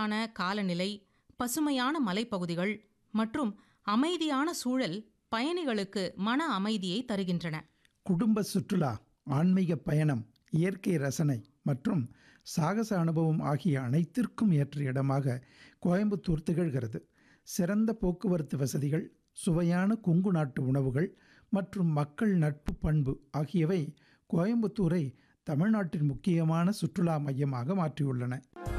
குளிர்ச்சியான காலநிலை பசுமையான மலைப்பகுதிகள் மற்றும் அமைதியான சூழல் பயணிகளுக்கு மன அமைதியை தருகின்றன குடும்ப சுற்றுலா ஆன்மீக பயணம் இயற்கை ரசனை மற்றும் சாகச அனுபவம் ஆகிய அனைத்திற்கும் ஏற்ற இடமாக கோயம்புத்தூர் திகழ்கிறது சிறந்த போக்குவரத்து வசதிகள் சுவையான கொங்கு நாட்டு உணவுகள் மற்றும் மக்கள் நட்பு பண்பு ஆகியவை கோயம்புத்தூரை தமிழ்நாட்டின் முக்கியமான சுற்றுலா மையமாக மாற்றியுள்ளன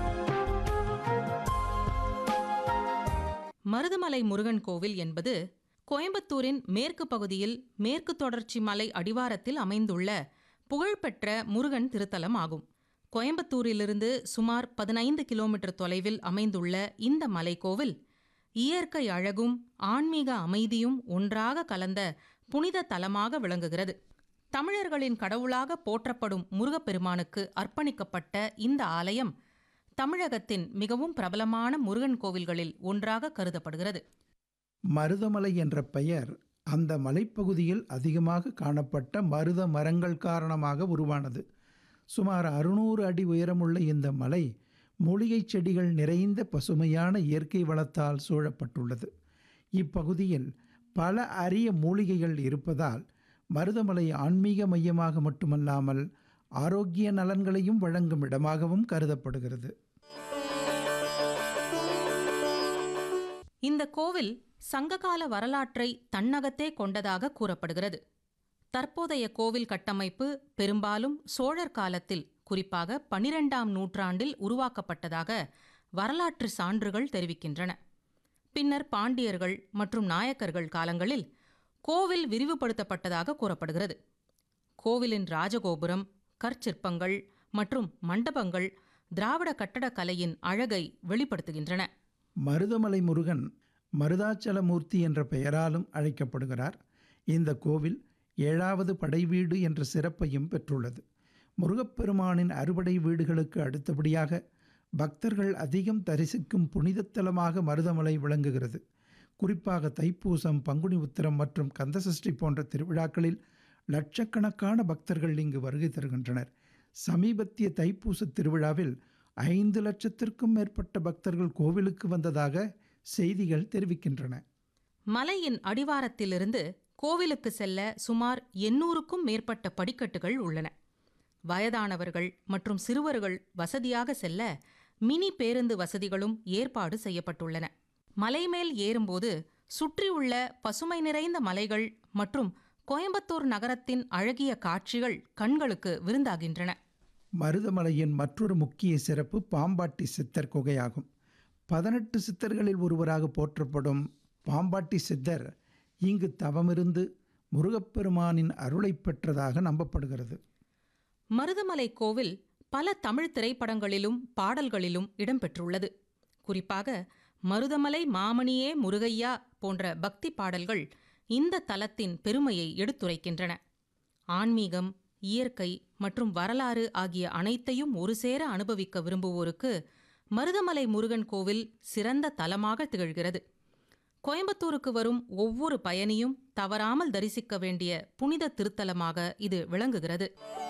மருதமலை முருகன் கோவில் என்பது கோயம்புத்தூரின் மேற்கு பகுதியில் மேற்கு தொடர்ச்சி மலை அடிவாரத்தில் அமைந்துள்ள புகழ்பெற்ற முருகன் திருத்தலம் ஆகும் கோயம்புத்தூரிலிருந்து சுமார் பதினைந்து கிலோமீட்டர் தொலைவில் அமைந்துள்ள இந்த மலைக்கோவில் இயற்கை அழகும் ஆன்மீக அமைதியும் ஒன்றாக கலந்த புனித தலமாக விளங்குகிறது தமிழர்களின் கடவுளாக போற்றப்படும் முருகப்பெருமானுக்கு அர்ப்பணிக்கப்பட்ட இந்த ஆலயம் தமிழகத்தின் மிகவும் பிரபலமான முருகன் கோவில்களில் ஒன்றாக கருதப்படுகிறது மருதமலை என்ற பெயர் அந்த மலைப்பகுதியில் அதிகமாக காணப்பட்ட மருத மரங்கள் காரணமாக உருவானது சுமார் அறுநூறு அடி உயரமுள்ள இந்த மலை மூலிகைச் செடிகள் நிறைந்த பசுமையான இயற்கை வளத்தால் சூழப்பட்டுள்ளது இப்பகுதியில் பல அரிய மூலிகைகள் இருப்பதால் மருதமலை ஆன்மீக மையமாக மட்டுமல்லாமல் ஆரோக்கிய நலன்களையும் வழங்கும் இடமாகவும் கருதப்படுகிறது இந்த கோவில் சங்ககால வரலாற்றை தன்னகத்தே கொண்டதாக கூறப்படுகிறது தற்போதைய கோவில் கட்டமைப்பு பெரும்பாலும் சோழர் காலத்தில் குறிப்பாக பனிரெண்டாம் நூற்றாண்டில் உருவாக்கப்பட்டதாக வரலாற்று சான்றுகள் தெரிவிக்கின்றன பின்னர் பாண்டியர்கள் மற்றும் நாயக்கர்கள் காலங்களில் கோவில் விரிவுபடுத்தப்பட்டதாக கூறப்படுகிறது கோவிலின் ராஜகோபுரம் கற்சிற்பங்கள் மற்றும் மண்டபங்கள் திராவிட கட்டடக்கலையின் அழகை வெளிப்படுத்துகின்றன மருதமலை முருகன் மருதாச்சலமூர்த்தி என்ற பெயராலும் அழைக்கப்படுகிறார் இந்த கோவில் ஏழாவது படை வீடு என்ற சிறப்பையும் பெற்றுள்ளது முருகப்பெருமானின் அறுபடை வீடுகளுக்கு அடுத்தபடியாக பக்தர்கள் அதிகம் தரிசிக்கும் புனிதத்தலமாக மருதமலை விளங்குகிறது குறிப்பாக தைப்பூசம் பங்குனி உத்திரம் மற்றும் கந்தசஷ்டி போன்ற திருவிழாக்களில் லட்சக்கணக்கான பக்தர்கள் இங்கு வருகை தருகின்றனர் சமீபத்திய தைப்பூச திருவிழாவில் ஐந்து லட்சத்திற்கும் மேற்பட்ட பக்தர்கள் கோவிலுக்கு வந்ததாக செய்திகள் தெரிவிக்கின்றன மலையின் அடிவாரத்திலிருந்து கோவிலுக்கு செல்ல சுமார் எண்ணூறுக்கும் மேற்பட்ட படிக்கட்டுகள் உள்ளன வயதானவர்கள் மற்றும் சிறுவர்கள் வசதியாக செல்ல மினி பேருந்து வசதிகளும் ஏற்பாடு செய்யப்பட்டுள்ளன மலைமேல் ஏறும்போது சுற்றியுள்ள பசுமை நிறைந்த மலைகள் மற்றும் கோயம்புத்தூர் நகரத்தின் அழகிய காட்சிகள் கண்களுக்கு விருந்தாகின்றன மருதமலையின் மற்றொரு முக்கிய சிறப்பு பாம்பாட்டி சித்தர் குகையாகும் பதினெட்டு சித்தர்களில் ஒருவராக போற்றப்படும் பாம்பாட்டி சித்தர் இங்கு தவமிருந்து முருகப்பெருமானின் அருளை பெற்றதாக நம்பப்படுகிறது மருதமலை கோவில் பல தமிழ் திரைப்படங்களிலும் பாடல்களிலும் இடம்பெற்றுள்ளது குறிப்பாக மருதமலை மாமணியே முருகையா போன்ற பக்தி பாடல்கள் இந்த தலத்தின் பெருமையை எடுத்துரைக்கின்றன ஆன்மீகம் இயற்கை மற்றும் வரலாறு ஆகிய அனைத்தையும் ஒருசேர அனுபவிக்க விரும்புவோருக்கு மருதமலை முருகன் கோவில் சிறந்த தலமாக திகழ்கிறது கோயம்புத்தூருக்கு வரும் ஒவ்வொரு பயணியும் தவறாமல் தரிசிக்க வேண்டிய புனித திருத்தலமாக இது விளங்குகிறது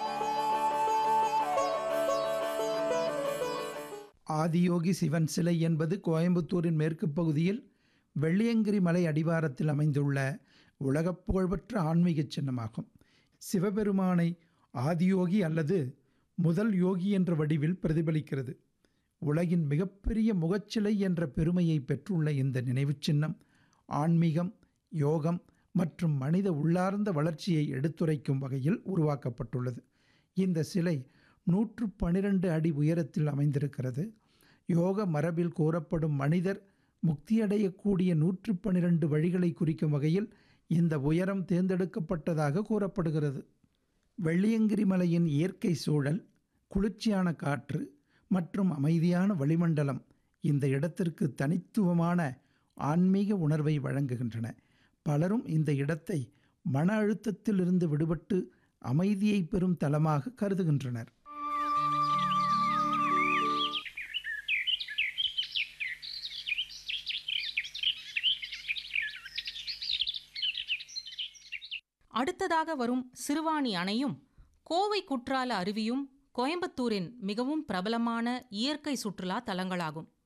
ஆதியோகி சிவன் சிலை என்பது கோயம்புத்தூரின் மேற்கு பகுதியில் வெள்ளியங்கிரி மலை அடிவாரத்தில் அமைந்துள்ள உலகப் புகழ்பெற்ற ஆன்மீக சின்னமாகும் சிவபெருமானை ஆதியோகி அல்லது முதல் யோகி என்ற வடிவில் பிரதிபலிக்கிறது உலகின் மிகப்பெரிய முகச்சிலை என்ற பெருமையை பெற்றுள்ள இந்த நினைவுச் சின்னம் ஆன்மீகம் யோகம் மற்றும் மனித உள்ளார்ந்த வளர்ச்சியை எடுத்துரைக்கும் வகையில் உருவாக்கப்பட்டுள்ளது இந்த சிலை நூற்று பனிரெண்டு அடி உயரத்தில் அமைந்திருக்கிறது யோக மரபில் கூறப்படும் மனிதர் முக்தியடையக்கூடிய நூற்று பனிரெண்டு வழிகளை குறிக்கும் வகையில் இந்த உயரம் தேர்ந்தெடுக்கப்பட்டதாக கூறப்படுகிறது வெள்ளியங்கிரி மலையின் இயற்கை சூழல் குளிர்ச்சியான காற்று மற்றும் அமைதியான வளிமண்டலம் இந்த இடத்திற்கு தனித்துவமான ஆன்மீக உணர்வை வழங்குகின்றன பலரும் இந்த இடத்தை மன அழுத்தத்திலிருந்து விடுபட்டு அமைதியை பெறும் தலமாக கருதுகின்றனர் அடுத்ததாக வரும் சிறுவாணி அணையும் கோவை குற்றால அருவியும் கோயம்புத்தூரின் மிகவும் பிரபலமான இயற்கை சுற்றுலா தலங்களாகும்